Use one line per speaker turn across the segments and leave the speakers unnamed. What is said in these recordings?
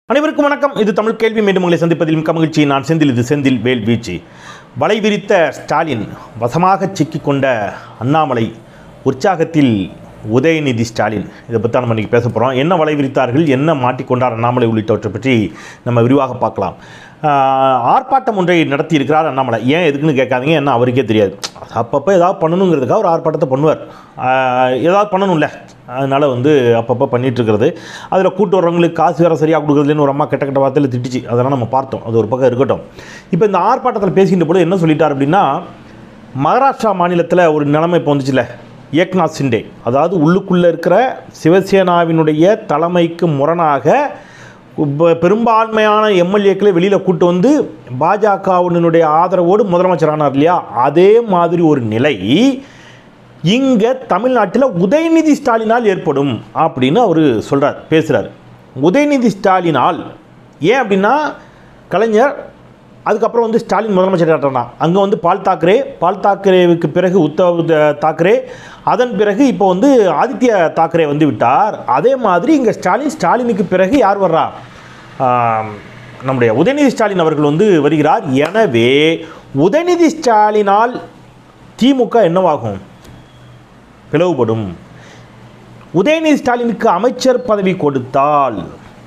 அனைவருக்கும் வணக்கம் இது தமிழ் கேள்வி மீண்டும் உங்களை சந்திப்பதில் மிக்க மகிழ்ச்சி நான் செந்தில் இது செந்தில் வேல் வீழ்ச்சி வலை விரித்த ஸ்டாலின் வசமாக சிக்கிக்கொண்ட அண்ணாமலை உற்சாகத்தில் உதயநிதி ஸ்டாலின் இதை பற்றி நம்ம இன்றைக்கி பேச போகிறோம் என்ன வலை விரித்தார்கள் என்ன மாட்டிக்கொண்டார் அண்ணாமலை உள்ளிட்டவற்றை பற்றி நம்ம விரிவாக பார்க்கலாம் ஆஹ், ஆர்ப்பாட்டம் ஒன்றை நடத்தி இருக்கிறார் அண்ணாமலை ஏன் எதுக்குன்னு கேட்காதீங்க என்ன அவருக்கே தெரியாது அப்பப்போ ஏதாவது பண்ணணுங்கிறதுக்காக ஒரு ஆர்ப்பாட்டத்தை பண்ணுவார் ஆஹ், ஏதாவது பண்ணணும்ல அதனால் வந்து அப்பப்போ பண்ணிட்டு இருக்கிறது அதில் கூட்டு வர்றவங்களுக்கு காசு வேறு சரியாக கொடுக்குறதுலேன்னு ஒரு அம்மா கெட்ட கெட்ட வார்த்தையில் திட்டுச்சு அதெல்லாம் நம்ம பார்த்தோம் அது ஒரு பக்கம் இருக்கட்டும் இப்போ இந்த ஆர்ப்பாட்டத்தில் பேசிக்கிட்ட போது என்ன சொல்லிட்டார் அப்படின்னா மகாராஷ்டிரா மாநிலத்தில் ஒரு நிலைமை இப்போ வந்துச்சுல ஏக்நாத் சிண்டே அதாவது உள்ளுக்குள்ளே இருக்கிற சிவசேனாவினுடைய தலைமைக்கு முரணாக பெ- பெரும்பான்மையான எம்எல்ஏக்களை வெளியில் கூட்டு வந்து பாஜகவினுடைய ஆதரவோடு முதலமைச்சரானார் இல்லையா அதே மாதிரி ஒரு நிலை இங்கே தமிழ்நாட்டில் உதயநிதி ஸ்டாலினால் ஏற்படும் அப்படின்னு அவர் சொல்கிறார் பேசுகிறார் உதயநிதி ஸ்டாலினால் ஏன் அப்படின்னா கலைஞர் அதுக்கப்புறம் வந்து ஸ்டாலின் முதலமைச்சர் காட்டினான் அங்கே வந்து பால் தாக்கரே பால் தாக்கரேவுக்கு பிறகு உத்தவ் த- தாக்கரே அதன் பிறகு இப்போ வந்து ஆதித்ய தாக்கரே வந்து விட்டார் அதே மாதிரி இங்கே ஸ்டாலின் ஸ்டாலினுக்கு பிறகு யார் வர்றா ஆம், நம்முடைய உதயநிதி ஸ்டாலின் அவர்கள் வந்து வருகிறார் எனவே உதயநிதி ஸ்டாலினால் திமுக என்னவாகும் பிளவுபடும் உதயநிதி ஸ்டாலினுக்கு அமைச்சர் பதவி கொடுத்தால்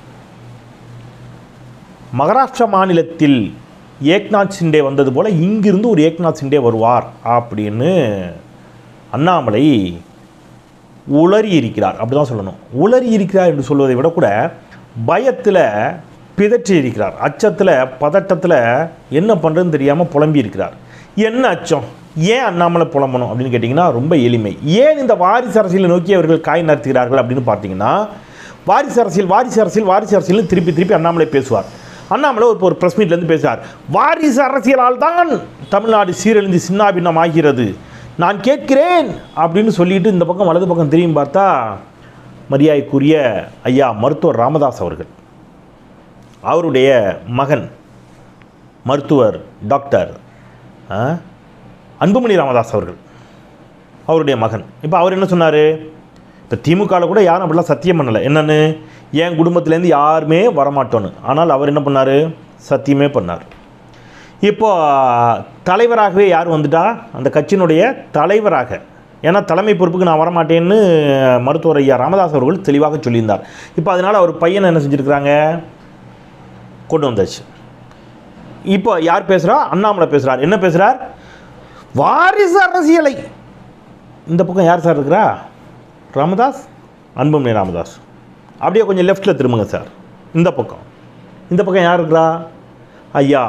மகாராஷ்டிரா மாநிலத்தில் ஏக்நாத் சிண்டே வந்தது போல இங்கிருந்து ஒரு ஏக்நாத் சிண்டே வருவார் அப்படின்னு அண்ணாமலை உளறி இருக்கிறார் அப்படி தான் சொல்லணும் உளறி இருக்கிறார் என்று சொல்வதை விட கூட பயத்தில் பிதற்றி இருக்கிறார் அச்சத்தில் பதட்டத்தில் என்ன பண்ணுறதுன்னு தெரியாமல் புலம்பி இருக்கிறார் என்ன அச்சம் ஏன் அண்ணாமலை புலம்பணும் அப்படின்னு கேட்டிங்கன்னா ரொம்ப எளிமை ஏன் இந்த வாரிசு அரசியலை நோக்கி அவர்கள் காய் நகர்த்துகிறார்கள் அப்படின்னு பார்த்தீங்கன்னா வாரிசு அரசியல் வாரிசு அரசியல் வாரிசு அரசியல் திருப்பி திருப்பி அண்ணாமலை பேசுவார் அண்ணாமலை ஒரு ஒரு ப்ரெஸ் மீட்லேருந்து பேசுவார் வாரிசு அரசியலால் தான் தமிழ்நாடு சீரழிந்து சின்னாபின்னம் ஆகிறது நான் கேட்கிறேன் அப்படின்னு சொல்லிட்டு இந்த பக்கம் வலது பக்கம் திரும்பி பார்த்தா மரியாதைக்குரிய ஐயா மருத்துவர் ராமதாஸ் அவர்கள் அவருடைய மகன் மருத்துவர் டாக்டர் ஆ, அன்புமணி ராமதாஸ் அவர்கள் அவருடைய மகன் இப்போ அவர் என்ன சொன்னார் இப்போ திமுகவில் கூட யாரும் அப்படிலாம் சத்தியம் பண்ணலை என்னன்னு என் குடும்பத்துலேருந்து யாருமே வரமாட்டோன்னு ஆனால் அவர் என்ன பண்ணார் சத்தியமே பண்ணார் இப்போ தலைவராகவே யார் வந்துட்டா அந்த கட்சியினுடைய தலைவராக ஏன்னா தலைமை பொறுப்புக்கு நான் வரமாட்டேன்னு மருத்துவர் ஐயா ராமதாஸ் அவர்கள் தெளிவாக சொல்லியிருந்தார் இப்போ அதனால் அவர் பையனை என்ன செஞ்சுருக்கிறாங்க கொண்டு வந்தாச்சு இப்போ யார் பேசுகிறா அண்ணாமலை பேசுகிறார் என்ன பேசுகிறார் வாரிசு அரசியலை இந்த பக்கம் யார் சார் இருக்கிறா ராமதாஸ் அன்புமணி ராமதாஸ் அப்படியே கொஞ்சம் லெஃப்ட்டில் திரும்புங்க சார் இந்த பக்கம் இந்த பக்கம் யார் இருக்கிறா ஐயா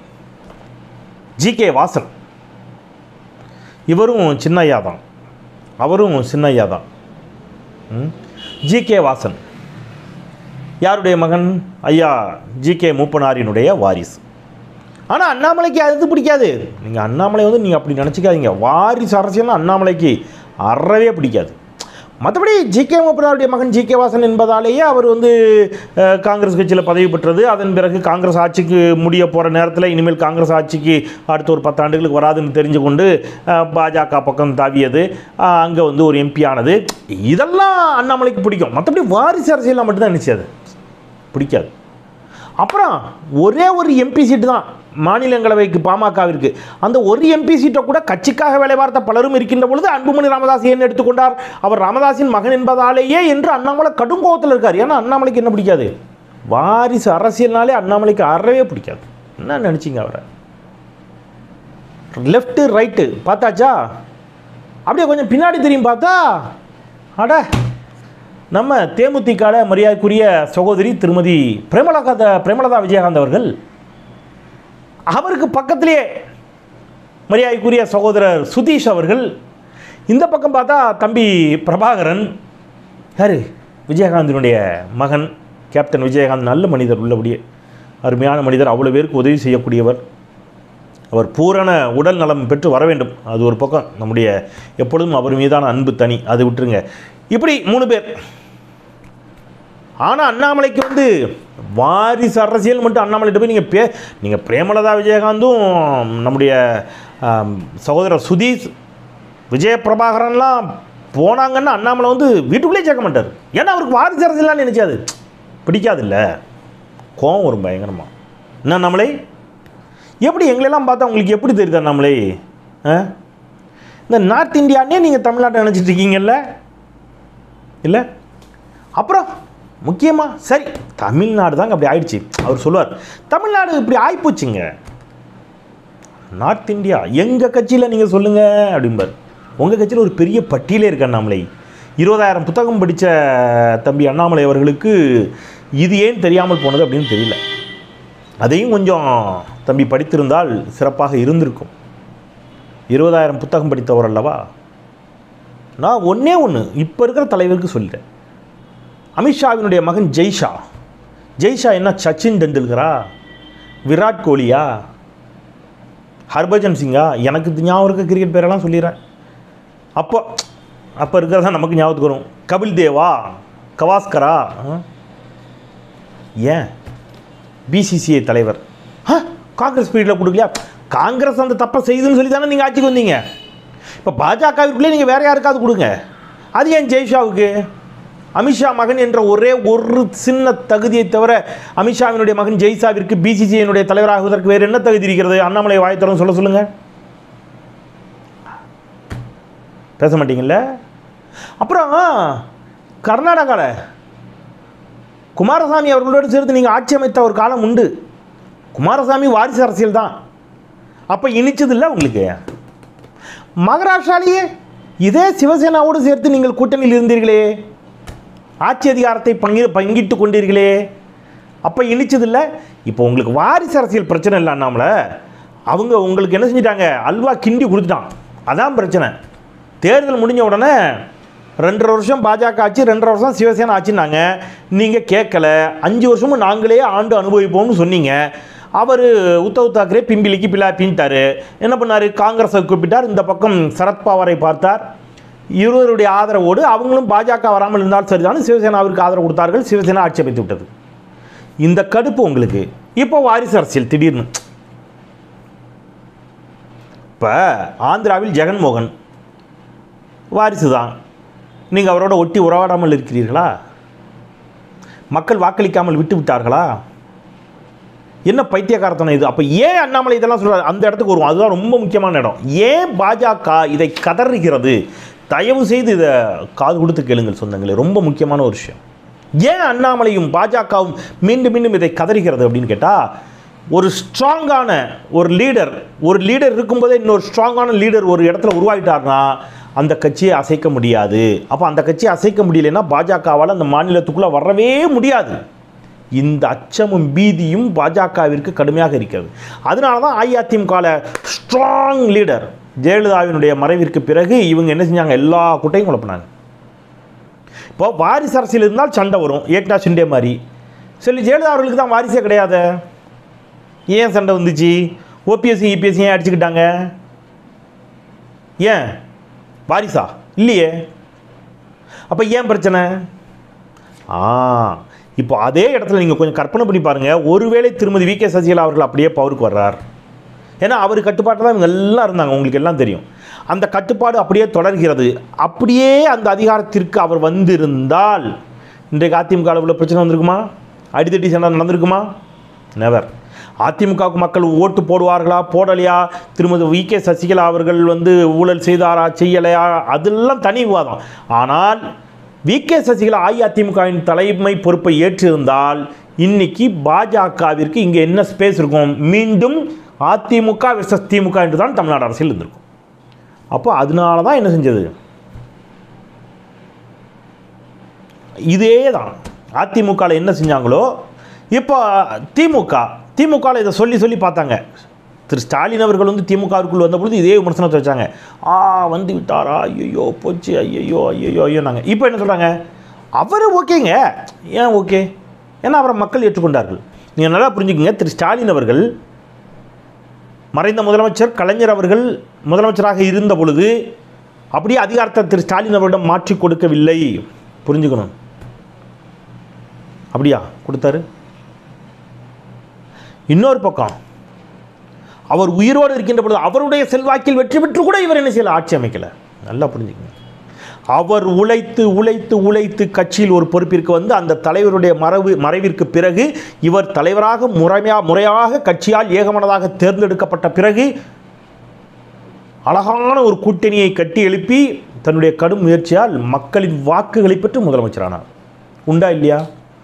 ஜிகே வாசன் இவரும் சின்ன ஐயா தான் அவரும் சின்ன ஐயா தான் ஜிகே வாசன் யாருடைய மகன் ஐயா ஜிகே மூப்பனாரினுடைய வாரிசு ஆனால் அண்ணாமலைக்கு அது பிடிக்காது நீங்கள் அண்ணாமலை வந்து நீங்கள் அப்படி நினச்சிக்காதீங்க வாரிசு அரசியல்னா அண்ணாமலைக்கு அறவே பிடிக்காது மற்றபடி ஜிகே மூப்பனாருடைய மகன் ஜிகே வாசன் என்பதாலேயே அவர் வந்து அஹ், காங்கிரஸ் கட்சியில் பதவி பெற்றது அதன் பிறகு காங்கிரஸ் ஆட்சிக்கு முடிய போகிற நேரத்தில் இனிமேல் காங்கிரஸ் ஆட்சிக்கு அடுத்த ஒரு பத்தாண்டுகளுக்கு வராதுன்னு தெரிஞ்சு கொண்டு அஹ், பாஜக பக்கம் தாவியது அங்கே வந்து ஒரு எம்பி ஆனது இதெல்லாம் அண்ணாமலைக்கு பிடிக்கும் மற்றபடி வாரிசு அரசியலில் மட்டும்தான் நினச்சது பிடிக்காது அப்புறம் ஒரே ஒரு எம்பி சீட்டு தான் மாநிலங்களவைக்கு பாமகவிற்கு அந்த ஒரு எம்பி சீட்டை கூட கட்சிக்காக வேலை பார்த்த பலரும் இருக்கின்ற பொழுது அன்புமணி ராமதாஸ் ஏன் எடுத்துக்கொண்டார் அவர் ராமதாஸின் மகன் என்பதாலேயே என்று அண்ணாமலை கடும் கோபத்தில் இருக்கார் ஏன்னா அண்ணாமலைக்கு என்ன பிடிக்காது வாரிசு அரசியல்னாலே அண்ணாமலைக்கு அறவே பிடிக்காது என்ன நினச்சிங்க அவரை லெஃப்ட்டு ரைட்டு பார்த்தாச்சா அப்படியே கொஞ்சம் பின்னாடி திரும்பி பார்த்தா அட நம்ம தேமுதிகவில் மரியாதைக்குரிய சகோதரி திருமதி பிரேமலதா பிரேமலதா விஜயகாந்த் அவர்கள் அவருக்கு பக்கத்திலேயே மரியாதைக்குரிய சகோதரர் சுதீஷ் அவர்கள் இந்த பக்கம் பார்த்தா தம்பி பிரபாகரன் யார் விஜயகாந்தினுடைய மகன் கேப்டன் விஜயகாந்த் நல்ல மனிதர் உள்ளபடியே அருமையான மனிதர் அவ்வளோ பேருக்கு உதவி செய்யக்கூடியவர் அவர் பூரண உடல் நலம் பெற்று வர வேண்டும் அது ஒரு பக்கம் நம்முடைய எப்பொழுதும் அவர் மீதான அன்பு தனி அது விட்டுருங்க இப்படி மூணு பேர் ஆனால் அண்ணாமலைக்கு வந்து வாரிசு அரசியல் மட்டும் அண்ணாமலைகிட்ட போய் நீங்கள் பே நீங்கள் பிரேமலதா விஜயகாந்தும் நம்முடைய ஆம், சகோதரர் சுதீஷ் விஜய பிரபாகரன்லாம் போனாங்கன்னா அண்ணாமலை வந்து வீட்டுக்குள்ளேயே சேர்க்க மாட்டார் ஏன்னா அவருக்கு வாரிசு அரசியல்லாம் நினைச்சாது பிடிக்காதுல்ல கோவம் வரும் பயங்கரமாக என்ன நம்மளே எப்படி எங்களெல்லாம் பார்த்தா உங்களுக்கு எப்படி தெரியுதா நம்மளே ஆ இந்த நார்த் இந்தியானே நீங்கள் தமிழ்நாட்டை நினச்சிட்டு இருக்கீங்கல்ல இல்லை அப்புறம் முக்கியமாக சரி தமிழ்நாடு தாங்க அப்படி ஆயிடுச்சு அவர் சொல்லுவார் தமிழ்நாடு இப்படி ஆயிப்போச்சுங்க நார்த் இந்தியா எங்கள் கட்சியில் நீங்கள் சொல்லுங்கள் அப்படிம்பார் உங்கள் கட்சியில் ஒரு பெரிய பட்டியலே இருக்கு அண்ணாமலை இருபதாயிரம் புத்தகம் படித்த தம்பி அண்ணாமலை அவர்களுக்கு இது ஏன் தெரியாமல் போனது அப்படின்னு தெரியல அதையும் கொஞ்சம் தம்பி படித்திருந்தால் சிறப்பாக இருந்திருக்கும் இருபதாயிரம் புத்தகம் படித்தவர் அல்லவா நான் ஒன்றே ஒன்று இப்போ இருக்கிற தலைவருக்கு சொல்லிட்டேன் அமித்ஷாவினுடைய மகன் ஜெய்ஷா ஜெய்ஷா என்ன சச்சின் டெண்டுல்கரா விராட் கோலியா ஹர்பஜன் சிங்கா எனக்கு இது ஞாபகம் இருக்க கிரிக்கெட் பேரெல்லாம் சொல்லிடுறேன் அப்போ அப்போ இருக்கிறதா நமக்கு ஞாபகத்துக்கு வரும் கபில் தேவா கவாஸ்கரா ஆ? ஏன் பிசிசிஐ தலைவர் ஆ காங்கிரஸ் பீரியடில் கொடுக்கலையா காங்கிரஸ் அந்த தப்பை செய்யுதுன்னு சொல்லி தானே நீங்கள் ஆட்சிக்கு வந்தீங்க இப்போ பாஜகவிற்குள்ளே நீங்கள் வேற யாருக்காவது கொடுங்க அது ஏன் ஜெய்ஷாவுக்கு அமித்ஷா மகன் என்ற ஒரே ஒரு சின்ன தகுதியை தவிர அமித்ஷாவினுடைய மகன் ஜெய்ஷாவிற்கு பிசிசிஐனுடைய தலைவராகுவதற்கு வேறு என்ன தகுதி இருக்கிறது அண்ணாமலை வாயத்தரம் சொல்ல சொல்லுங்க பேச மாட்டீங்கல்ல அப்புறம் கர்நாடகாவில் குமாரசாமி அவர்களோடு சேர்த்து நீங்கள் ஆட்சி அமைத்த ஒரு காலம் உண்டு குமாரசாமி வாரிசு அரசியல் தான் அப்போ இனிச்சது இல்லை உங்களுக்கு மகாராஷ்டிராலேயே இதே சிவசேனாவோடு சேர்த்து நீங்கள் கூட்டணியில் இருந்தீர்களே ஆட்சி அதிகாரத்தை பங்கி பங்கிட்டு கொண்டீர்களே அப்போ இனிச்சதில்ல இப்போ உங்களுக்கு வாரிசு அரசியல் பிரச்சனை இல்லை அண்ணாமலை அவங்க உங்களுக்கு என்ன செஞ்சிட்டாங்க அல்வா கிண்டி கொடுத்துட்டான் அதான் பிரச்சனை தேர்தல் முடிஞ்ச உடனே ரெண்டரை வருஷம் பாஜக ஆட்சி ரெண்டரை வருஷம் சிவசேனா ஆட்சின்னாங்க நீங்கள் கேட்கல அஞ்சு வருஷமும் நாங்களே ஆண்டு அனுபவிப்போம்னு சொன்னீங்க அவர் உத்தவ் தாக்கரே பிம்பிலிக்கு பிலா பின்ட்டார் என்ன பண்ணார் காங்கிரஸை கூப்பிட்டார் இந்த பக்கம் சரத்பவாரை பார்த்தார் இருவருடைய ஆதரவோடு அவங்களும் பாஜக வராமல் இருந்தால் சரிதான் சிவசேனாவிற்கு ஆதரவு கொடுத்தார்கள் சிவசேனா ஆட்சி அமைத்து விட்டது இந்த கடுப்பு உங்களுக்கு இப்போ வாரிசு அரசியல் திடீர்னு இப்போ ஆந்திராவில் ஜெகன்மோகன் வாரிசு தான் நீங்கள் அவரோட ஒட்டி உறவாடாமல் இருக்கிறீர்களா மக்கள் வாக்களிக்காமல் விட்டு விட்டார்களா என்ன பைத்தியக்காரத்தனம் இது அப்போ ஏன் அண்ணாமலை இதெல்லாம் சொல்கிறார் அந்த இடத்துக்கு வருவோம் அதுதான் ரொம்ப முக்கியமான இடம் ஏன் பாஜக இதை கதறுகிறது தயவு செய்து இதை காது கொடுத்து கேளுங்கள் சொந்தங்களே ரொம்ப முக்கியமான ஒரு விஷயம் ஏன் அண்ணாமலையும் பாஜகவும் மீண்டும் மீண்டும் இதை கதறுகிறது அப்படின்னு கேட்டால் ஒரு ஸ்ட்ராங்கான ஒரு லீடர் ஒரு லீடர் இருக்கும்போதே இன்னொரு ஸ்ட்ராங்கான லீடர் ஒரு இடத்துல உருவாகிட்டார்னா அந்த கட்சியை அசைக்க முடியாது அப்போ அந்த கட்சியை அசைக்க முடியலன்னா பாஜகவால் அந்த மாநிலத்துக்குள்ளே வரவே முடியாது இந்த அச்சமும் பீதியும் பாஜகவிற்கு கடுமையாக இருக்கிறது அதனால தான் அஇஅதிமுகவில் ஸ்ட்ராங் லீடர் ஜெயலலிதாவினுடைய மறைவிற்கு பிறகு இவங்க என்ன செஞ்சாங்க எல்லா கூட்டையும் குழப்பினாங்க இப்போ வாரிசு அரசியல் இருந்தால் சண்டை வரும் ஏக்நாத் ஷிண்டே மாதிரி சரி ஜெயலலிதா அவர்களுக்கு தான் வாரிசே கிடையாது ஏன் சண்டை வந்துச்சு ஓபிஎஸ்சி இபிஎஸ்சி ஏன் அடிச்சுக்கிட்டாங்க ஏன் வாரிசா இல்லையே அப்போ ஏன் பிரச்சனை ஆ இப்போ அதே இடத்துல நீங்கள் கொஞ்சம் கற்பனை பண்ணி பாருங்கள் ஒருவேளை திருமதி வி கே சசிகலா அவர்கள் அப்படியே பவருக்கு வர்றார் ஏன்னா அவர் கட்டுப்பாட்டில் தான் இவங்க எல்லாம் இருந்தாங்க உங்களுக்கு எல்லாம் தெரியும் அந்த கட்டுப்பாடு அப்படியே தொடர்கிறது அப்படியே அந்த அதிகாரத்திற்கு அவர் வந்திருந்தால் இன்றைக்கு அதிமுக அளவில் பிரச்சனை வந்திருக்குமா அடித்தடி சண்டை நடந்திருக்குமா நெவர் அதிமுகவுக்கு மக்கள் ஓட்டு போடுவார்களா போடலையா திருமதி வி கே சசிகலா அவர்கள் வந்து ஊழல் செய்தாரா செய்யலையா அதெல்லாம் தனி விவாதம் ஆனால் வி கே சசிகலா அஇஅதிமுகவின் தலைமை பொறுப்பை ஏற்றிருந்தால் இன்னைக்கு பாஜகவிற்கு இங்கே என்ன ஸ்பேஸ் இருக்கும் மீண்டும் அதிமுக வெர்சஸ் திமுக என்று தான் தமிழ்நாடு அரசியல் இருந்திருக்கும் அப்போ அதனால தான் என்ன செஞ்சது இதே தான் அதிமுகவில் என்ன செஞ்சாங்களோ இப்போ திமுக திமுகவில் இதை சொல்லி சொல்லி பார்த்தாங்க திரு ஸ்டாலின் அவர்கள் வந்து திமுகவிற்குள் வந்த பொழுது இதே விமர்சனத்தை வச்சாங்க ஆ வந்து விட்டாரா ஐயோ போச்சு ஐயோ ஐயோ ஐயோ நாங்கள் இப்போ என்ன சொல்கிறாங்க அவர் ஓகேங்க ஏன் ஓகே ஏன்னா அவரை மக்கள் ஏற்றுக்கொண்டார்கள் நீங்கள் நல்லா புரிஞ்சுக்கங்க திரு ஸ்டாலின் அவர்கள் மறைந்த முதலமைச்சர் கலைஞர் அவர்கள் முதலமைச்சராக இருந்த பொழுது அப்படியே அதிகாரத்தை திரு ஸ்டாலின் அவரிடம் மாற்றி கொடுக்கவில்லை புரிஞ்சுக்கணும் அப்படியா கொடுத்தாரு இன்னொரு பக்கம் அவர் உயிரோடு இருக்கின்ற பொழுது அவருடைய செல்வாக்கில் வெற்றி பெற்று கூட இவர் என்ன செய்யல ஆட்சி அமைக்கல நல்லா புரிஞ்சுக்கங்க அவர் உழைத்து உழைத்து உழைத்து கட்சியில் ஒரு பொறுப்பிற்கு வந்து அந்த தலைவருடைய மறைவு மறைவிற்கு பிறகு இவர் தலைவராக முறையா முறையாக கட்சியால் ஏகமனதாக தேர்ந்தெடுக்கப்பட்ட பிறகு அழகான ஒரு கூட்டணியை கட்டி எழுப்பி தன்னுடைய கடும் முயற்சியால் மக்களின் வாக்குகளை பெற்று முதலமைச்சரானார் உண்டா இல்லையா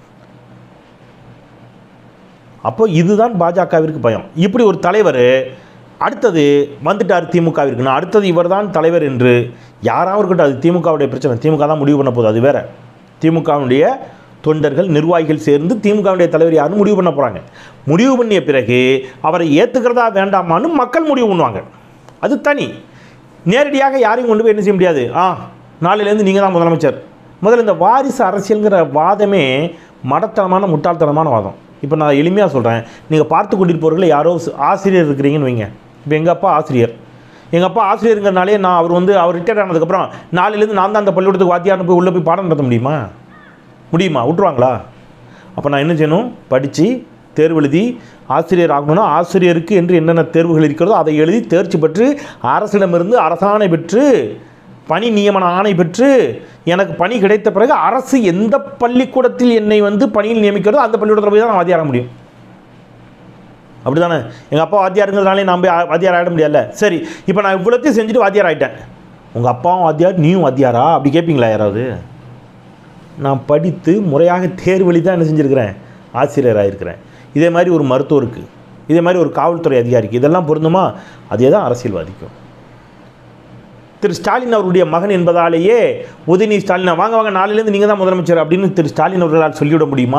அப்போ இதுதான் பாஜகவிற்கு பயம் இப்படி ஒரு தலைவர் அடுத்தது வந்துட்டார் திமுகவிற்கு நான் அடுத்தது இவர்தான் தலைவர் என்று யாராவது இருக்கட்டும் அது திமுகவுடைய பிரச்சனை திமுக தான் முடிவு பண்ண போகுது அது வேற திமுகவுடைய தொண்டர்கள் நிர்வாகிகள் சேர்ந்து திமுகவுடைய தலைவர் யாருன்னு முடிவு பண்ண போகிறாங்க முடிவு பண்ணிய பிறகு அவரை ஏற்றுக்கிறதா வேண்டாமான்னு மக்கள் முடிவு பண்ணுவாங்க அது தனி நேரடியாக யாரையும் கொண்டு போய் என்ன செய்ய முடியாது ஆ நாளையிலேருந்து நீங்கள் தான் முதலமைச்சர் முதல்ல இந்த வாரிசு அரசியலுங்கிற வாதமே மடத்தனமான முட்டாள்தனமான வாதம் இப்போ நான் எளிமையாக சொல்கிறேன் நீங்கள் பார்த்து கொண்டிருப்பவர்கள் யாரோ ஸ்- ஆசிரியர் இருக்கிறீங்கன்னு வைங்க இப்போ எங்கள் அப்பா ஆசிரியர் எங்கள் அப்பா ஆசிரியருங்கிறனாலே நான் அவர் வந்து அவர் ரிட்டையர் ஆனதுக்கப்புறம் நாளையிலேருந்து நான் தான் அந்த பள்ளிக்கூடத்துக்கு வாத்தியார்னு போய் உள்ளே போய் பாடம் நடத்த முடியுமா முடியுமா விட்ருவாங்களா அப்போ நான் என்ன செய்யணும் படித்து தேர்வு எழுதி ஆசிரியர் ஆகணும்னா ஆசிரியருக்கு என்று என்னென்ன தேர்வுகள் இருக்கிறதோ அதை எழுதி தேர்ச்சி பெற்று அரசிடமிருந்து அரசாணை பெற்று பணி நியமன ஆணை பெற்று எனக்கு பணி கிடைத்த பிறகு அரசு எந்த பள்ளிக்கூடத்தில் என்னை வந்து பணியில் நியமிக்கிறதோ அந்த பள்ளிக்கூடத்தில் போய் தான் நான் வாத்தியார் ஆக முடியும் அப்படி தானே எங்கள் அப்பா வாத்தியாருங்கிறதுனாலே நான் போய் ஆ- வாத்தியார் ஆகிட முடியல சரி இப்போ நான் இவ்வளோத்தையும் செஞ்சுட்டு வாத்தியார் ஆகிட்டேன் உங்கள் அப்பாவும் வாத்தியார் நீயும் வாத்தியாரா அப்படி கேட்பீங்களா யாராவது நான் படித்து முறையாக தேர்வழி தான் என்ன செஞ்சுருக்கிறேன் ஆசிரியராக இருக்கிறேன் இதே மாதிரி ஒரு மருத்துவருக்கு இதே மாதிரி ஒரு காவல்துறை அதிகாரிக்கு இதெல்லாம் பொருந்துமா அதே தான் அரசியல்வாதிக்கும் திரு ஸ்டாலின் அவருடைய மகன் என்பதாலேயே உதயநிதி ஸ்டாலின் வாங்க வாங்க நாளையிலேருந்து நீங்கள் தான் முதலமைச்சர் அப்படின்னு திரு ஸ்டாலின் அவர்களால் சொல்லிவிட முடியுமா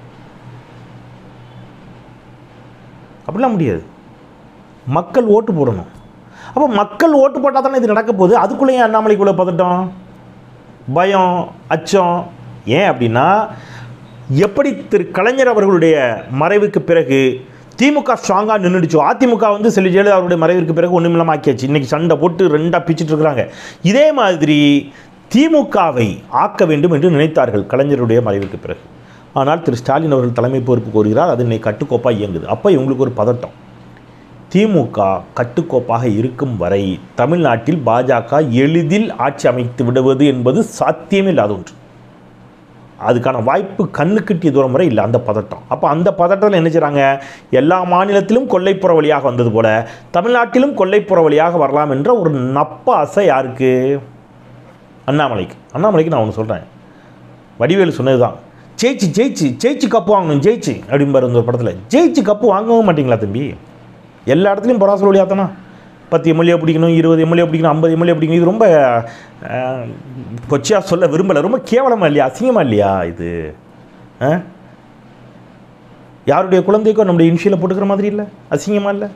அப்படிலாம் முடியாது மக்கள் ஓட்டு போடணும் அப்போ மக்கள் ஓட்டு போட்டால் தானே இது நடக்க போகுது அதுக்குள்ளே ஏன் அண்ணாமலைக்குள்ளே பதட்டம் பயம் அச்சம் ஏன் அப்படின்னா எப்படி திரு கலைஞர் அவர்களுடைய மறைவுக்கு பிறகு திமுக ஸ்ட்ராங்காக நின்றுடுச்சோ அதிமுக வந்து செல்வி ஜெயலலிதா அவருடைய மறைவிற்கு பிறகு ஒன்றும் இல்லாமல் ஆக்கியாச்சு இன்றைக்கி சண்டை போட்டு ரெண்டாக பிச்சுட்டு இருக்கிறாங்க இதே மாதிரி திமுகவை ஆக்க வேண்டும் என்று நினைத்தார்கள் கலைஞருடைய மறைவுக்கு பிறகு ஆனால் திரு ஸ்டாலின் அவர்கள் தலைமை பொறுப்பு கோருகிறார் அது இன்னைக்கு கட்டுக்கோப்பாக இயங்குது அப்போ இவங்களுக்கு ஒரு பதட்டம் திமுக கட்டுக்கோப்பாக இருக்கும் வரை தமிழ்நாட்டில் பாஜக எளிதில் ஆட்சி அமைத்து விடுவது என்பது சாத்தியமே இல்லாத ஒன்று அதுக்கான வாய்ப்பு கண்ணுக்கிட்டிய தூரம் வரை இல்லை அந்த பதட்டம் அப்போ அந்த பதட்டத்தில் என்ன செய்கிறாங்க எல்லா மாநிலத்திலும் கொல்லைப்புற வழியாக வந்தது போல தமிழ்நாட்டிலும் கொல்லைப்புற வழியாக வரலாம் என்ற ஒரு நப்ப ஆசை யாருக்கு அண்ணாமலைக்கு அண்ணாமலைக்கு நான் ஒன்று சொல்கிறேன் வடிவேலு சொன்னது தான் ஜெயிச்சு ஜெயிச்சு ஜெயிச்சு கப்பு வாங்கணும் ஜெயிச்சு அப்படிம்பாரு இந்த ஒரு படத்தில் ஜெயிச்சு கப்பு வாங்கவும் மாட்டீங்களா தம்பி எல்லா இடத்துலையும் பொறாசல் வழியாத்தனா பத்து எம்எல்ஏ பிடிக்கணும் இருபது எம்எல்ஏ பிடிக்கணும் ஐம்பது எம்எல்ஏ பிடிக்கணும் இது ரொம்ப அஹ், கொச்சையா சொல்ல விரும்பலை ரொம்ப கேவலமா இல்லையா அசிங்கமா இல்லையா இது ஆ? யாருடைய குழந்தைக்கோ நம்முடைய இனிஷியலை போட்டுக்கிற மாதிரி இல்லை அசிங்கமா இல்லை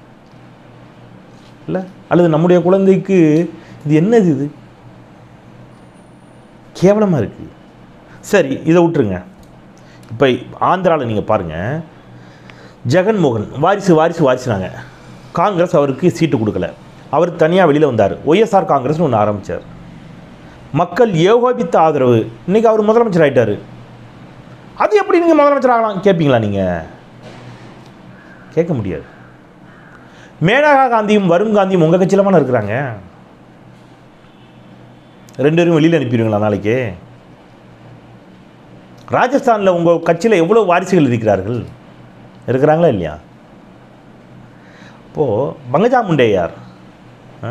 இல்லை அல்லது நம்முடைய குழந்தைக்கு இது என்னது இது கேவலமாக இருக்குது சரி இதை விட்டுருங்க இப்போ ஆந்திராவில் நீங்கள் பாருங்கள் ஜெகன்மோகன் வாரிசு வாரிசு வாரிசுனாங்க காங்கிரஸ் அவருக்கு சீட்டு கொடுக்கல அவர் தனியாக வெளியில் வந்தார் ஒய்எஸ்ஆர் காங்கிரஸ்னு ஒன்று ஆரம்பித்தார் மக்கள் ஏகோபித்த ஆதரவு இன்னைக்கு அவர் முதலமைச்சர் ஆயிட்டாரு அது எப்படி நீங்கள் முதலமைச்சர் ஆகலாம் கேட்பீங்களா நீங்கள் கேட்க முடியாது மேனகா காந்தியும் வருண் காந்தியும் உங்கள் கட்சியில் தானே இருக்கிறாங்க ரெண்டு பேரும் வெளியில் அனுப்பிடுவீங்களா நாளைக்கு ராஜஸ்தானில் உங்கள் கட்சியில் எவ்வளோ வாரிசுகள் இருக்கிறார்கள் இருக்கிறாங்களா இல்லையா அப்போது பங்கஜா முண்டே யார் ஆ?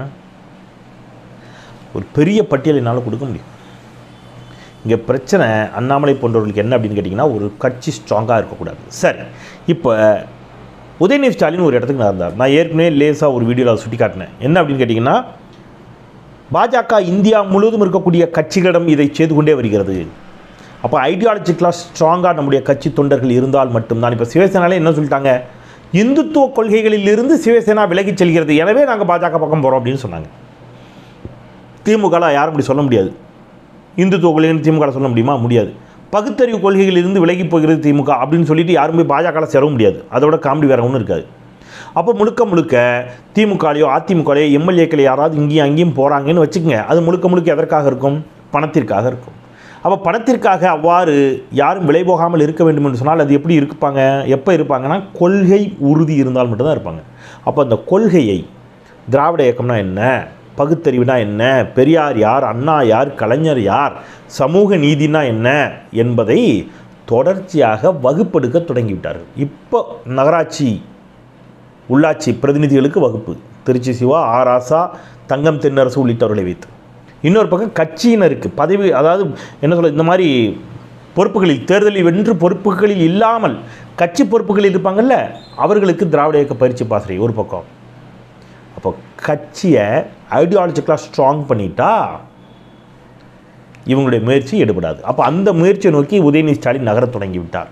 ஒரு பெரிய பட்டியல் என்னால் கொடுக்க முடியும் இங்கே பிரச்சனை அண்ணாமலை போன்றவர்களுக்கு என்ன அப்படின்னு கேட்டிங்கன்னா ஒரு கட்சி ஸ்ட்ராங்காக இருக்கக்கூடாது சரி இப்போ உதயநிதி ஸ்டாலின் ஒரு இடத்துக்கு நடந்தார் நான் ஏற்கனவே லேசாக ஒரு வீடியோவில் சுட்டி காட்டினேன் என்ன அப்படின்னு கேட்டிங்கன்னா பாஜக இந்தியா முழுவதும் இருக்கக்கூடிய கட்சிகளிடம் இதை செய்து கொண்டே வருகிறது அப்போ ஐடியாலஜிக்கலாக ஸ்ட்ராங்காக நம்முடைய கட்சி தொண்டர்கள் இருந்தால் மட்டும்தான் இப்போ சிவசேனாலே என்ன சொல்லிட்டாங்க இந்துத்துவ கொள்கைகளிலிருந்து சிவசேனா விலகிச் செல்கிறது எனவே நாங்கள் பாஜக பக்கம் போகிறோம் அப்படின்னு சொன்னாங்க திமுகலாம் யாரும் அப்படி சொல்ல முடியாது இந்துத்துவ கொள்கைன்னு திமுக சொல்ல முடியுமா முடியாது பகுத்தறிவு கொள்கைகளிலிருந்து விலகி போகிறது திமுக அப்படின்னு சொல்லிட்டு யாரும் போய் பாஜக சேர முடியாது அதோட காமெடி வேற ஒன்றும் இருக்காது அப்போ முழுக்க முழுக்க திமுகலையோ அதிமுகலையோ எம்எல்ஏக்கள் யாராவது இங்கேயும் அங்கேயும் போகிறாங்கன்னு வச்சுக்கோங்க அது முழுக்க முழுக்க எதற்காக இருக்கும் பணத்திற்காக இருக்கும் அப்போ பணத்திற்காக அவ்வாறு யாரும் விலை போகாமல் இருக்க வேண்டும் என்று சொன்னால் அது எப்படி இருப்பாங்க எப்போ இருப்பாங்கன்னா கொள்கை உறுதி இருந்தால் மட்டும்தான் இருப்பாங்க அப்போ அந்த கொள்கையை திராவிட இயக்கம்னா என்ன பகுத்தறிவுனா என்ன பெரியார் யார் அண்ணா யார் கலைஞர் யார் சமூக நீதினா என்ன என்பதை தொடர்ச்சியாக வகுப்பெடுக்க தொடங்கிவிட்டார்கள் இப்போ நகராட்சி உள்ளாட்சி பிரதிநிதிகளுக்கு வகுப்பு திருச்சி சிவா ஆர் ஆசா தங்கம் தென்னரசு உள்ளிட்டவர்களை வைத்து இன்னொரு பக்கம் கட்சியினருக்கு பதவி அதாவது என்ன சொல்ல இந்த மாதிரி பொறுப்புகளில் தேர்தலில் வென்று பொறுப்புகளில் இல்லாமல் கட்சி பொறுப்புகளில் இருப்பாங்கல்ல அவர்களுக்கு திராவிட இயக்க பயிற்சி பாசறை ஒரு பக்கம் அப்போ கட்சியை ஐடியாலஜிக்கலாக ஸ்ட்ராங் பண்ணிட்டா இவங்களுடைய முயற்சி எடுபடாது அப்போ அந்த முயற்சியை நோக்கி உதயநிதி ஸ்டாலின் நகரத் தொடங்கி விட்டார்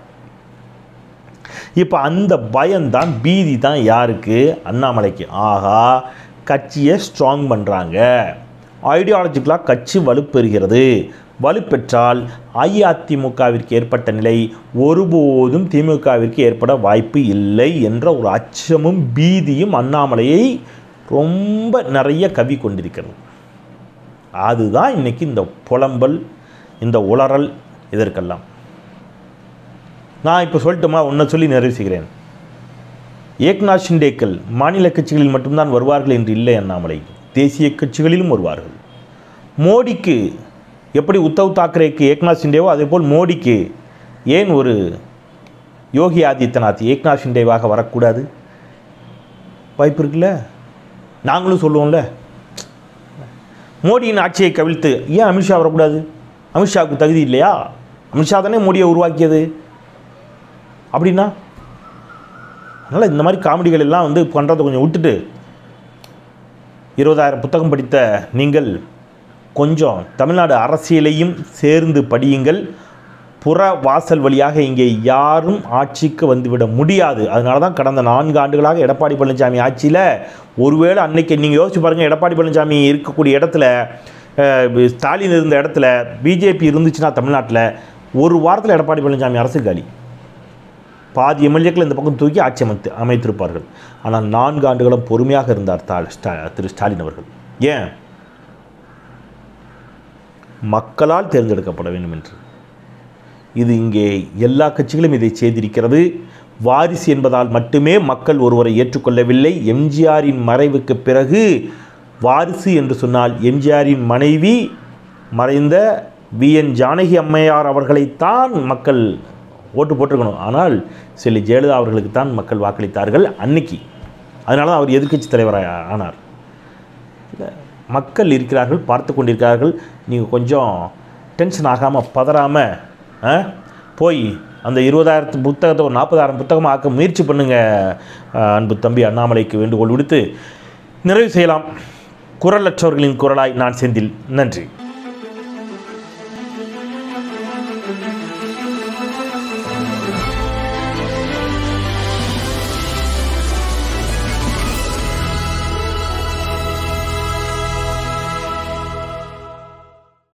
இப்போ அந்த பயம்தான் பீதி தான் யாருக்கு அண்ணாமலைக்கு ஆகா கட்சியை ஸ்ட்ராங் பண்ணுறாங்க ஐடியாலஜிக்கலாக கட்சி வலுப்பெறுகிறது வலுப்பெற்றால் அஇஅதிமுகவிற்கு ஏற்பட்ட நிலை ஒருபோதும் திமுகவிற்கு ஏற்பட வாய்ப்பு இல்லை என்ற ஒரு அச்சமும் பீதியும் அண்ணாமலையை ரொம்ப நிறைய கவி கொண்டிருக்கிறது அதுதான் இன்னைக்கு இந்த புலம்பல் இந்த உளறல் இதற்கெல்லாம் நான் இப்போ சொல்லட்டுமா ஒன்றை சொல்லி நிறைவு செய்கிறேன் ஏக்நாத் ஷிண்டேக்கள் மாநில கட்சிகளில் மட்டும்தான் வருவார்கள் என்று இல்லை அண்ணாமலை தேசிய கட்சிகளிலும் வருவார்கள் மோடிக்கு எப்படி உத்தவ் தாக்கரேக்கு ஏக்நாத் ஷிண்டேவோ அதேபோல் மோடிக்கு ஏன் ஒரு யோகி ஆதித்யநாத் ஏக்நாத் ஷிண்டேவாக வரக்கூடாது வாய்ப்பு இருக்குல்ல நாங்களும் சொல்லுவோம்ல மோடியின் ஆட்சியை கவிழ்த்து ஏன் அமித்ஷா வரக்கூடாது அமித்ஷாவுக்கு தகுதி இல்லையா அமித்ஷா தானே மோடியை உருவாக்கியது அப்படின்னா அதனால் இந்த மாதிரி காமெடிகள் எல்லாம் வந்து பண்ணுறதை கொஞ்சம் விட்டுட்டு இருபதாயிரம் புத்தகம் படித்த நீங்கள் கொஞ்சம் தமிழ்நாடு அரசியலையும் சேர்ந்து படியுங்கள் புற வாசல் வழியாக இங்கே யாரும் ஆட்சிக்கு வந்துவிட முடியாது அதனால தான் கடந்த நான்கு ஆண்டுகளாக எடப்பாடி பழனிசாமி ஆட்சியில் ஒருவேளை அன்னைக்கு நீங்கள் யோசிச்சு பாருங்கள் எடப்பாடி பழனிசாமி இருக்கக்கூடிய இடத்துல அஹ், ஸ்டாலின் இருந்த இடத்துல பிஜேபி இருந்துச்சுன்னா தமிழ்நாட்டில் ஒரு வாரத்தில் எடப்பாடி பழனிசாமி அரசு காலி பாதி எம்எல்ஏக்கள் இந்த பக்கம் தூக்கி ஆட்சி அமைத்து அமைத்திருப்பார்கள் ஆனால் நான்கு ஆண்டுகளும் பொறுமையாக இருந்தார் தா ஸ்டா திரு ஸ்டாலின் அவர்கள் ஏன் மக்களால் தேர்ந்தெடுக்கப்பட வேண்டும் என்று இது இங்கே எல்லா கட்சிகளும் இதை செய்திருக்கிறது வாரிசு என்பதால் மட்டுமே மக்கள் ஒருவரை ஏற்றுக்கொள்ளவில்லை எம்ஜிஆரின் மறைவுக்கு பிறகு வாரிசு என்று சொன்னால் எம்ஜிஆரின் மனைவி மறைந்த வி என் ஜானகி அம்மையார் அவர்களைத்தான் மக்கள் ஓட்டு போட்டிருக்கணும் ஆனால் செல்வி ஜெயலலிதா அவர்களுக்கு தான் மக்கள் வாக்களித்தார்கள் அன்னைக்கு அதனால தான் அவர் எதிர்க்கட்சி தலைவராக ஆனார் இல்ல, மக்கள் இருக்கிறார்கள் பார்த்து கொண்டிருக்கிறார்கள் நீங்கள் கொஞ்சம் டென்ஷன் ஆகாமல் பதறாமல் போய் அந்த இருபதாயிரத்து புத்தகத்தை ஒரு நாற்பதாயிரம் புத்தகமாக ஆக்க முயற்சி பண்ணுங்கள் அன்பு தம்பி அண்ணாமலைக்கு வேண்டுகோள் விடுத்து நிறைவு செய்யலாம் குரலற்றவர்களின் குரலாய் நான் செந்தில் நன்றி